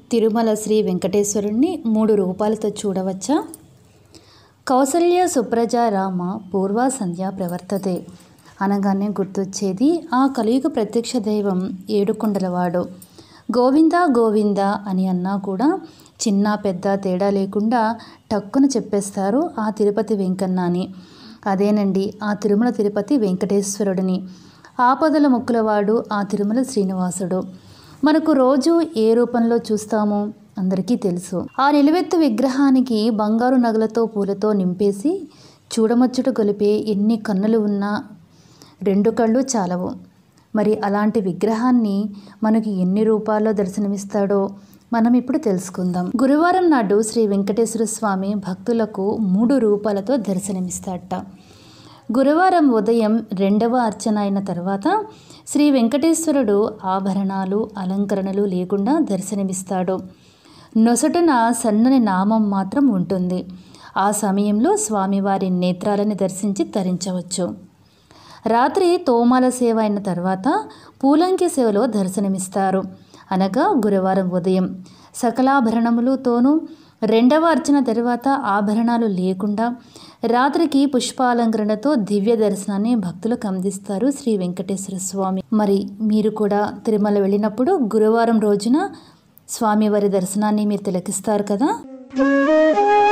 తిరుమల శ్రీ వెంకటేశ్వరుణ్ణి మూడు రూపాలతో చూడవచ్చా కౌసల్య సుప్రజ రామ పూర్వ సంధ్య ప్రవర్తతే అనగానే గుర్తొచ్చేది ఆ కలియుగ ప్రత్యక్ష దైవం ఏడుకొండలవాడు గోవింద గోవింద అని అన్నా కూడా చిన్న పెద్ద తేడా లేకుండా టక్కున చెప్పేస్తారు ఆ తిరుపతి వెంకన్న అని అదేనండి ఆ తిరుమల తిరుపతి వెంకటేశ్వరుడిని ఆపదల ముక్కులవాడు ఆ తిరుమల శ్రీనివాసుడు మనకు రోజు ఏ రూపంలో చూస్తామో అందరికీ తెలుసు ఆ నిలువెత్తు విగ్రహానికి బంగారు నగలతో పూలతో నింపేసి చూడముచ్చట గొలిపే ఎన్ని కన్నులు ఉన్నా రెండు కళ్ళు చాలవు మరి అలాంటి విగ్రహాన్ని మనకి ఎన్ని రూపాల్లో దర్శనమిస్తాడో మనం ఇప్పుడు తెలుసుకుందాం గురువారం నాడు శ్రీ వెంకటేశ్వర స్వామి భక్తులకు మూడు రూపాలతో దర్శనమిస్తాడట గురువారం ఉదయం రెండవ అర్చన అయిన తర్వాత శ్రీ వెంకటేశ్వరుడు ఆభరణాలు అలంకరణలు లేకుండా దర్శనమిస్తాడు నొసటన సన్నని నామం మాత్రం ఉంటుంది ఆ సమయంలో స్వామివారి నేత్రాలని దర్శించి తరించవచ్చు రాత్రి తోమాల సేవ అయిన తర్వాత పూలంకి సేవలో దర్శనమిస్తారు అనగా గురువారం ఉదయం సకలాభరణములతోనూ రెండవ అర్చన తర్వాత ఆభరణాలు లేకుండా రాత్రికి పుష్పాలంకరణతో దివ్య దర్శనాన్ని భక్తులకు అందిస్తారు శ్రీ వెంకటేశ్వర స్వామి మరి మీరు కూడా తిరుమల వెళ్ళినప్పుడు గురువారం రోజున స్వామివారి దర్శనాన్ని మీరు తిలకిస్తారు కదా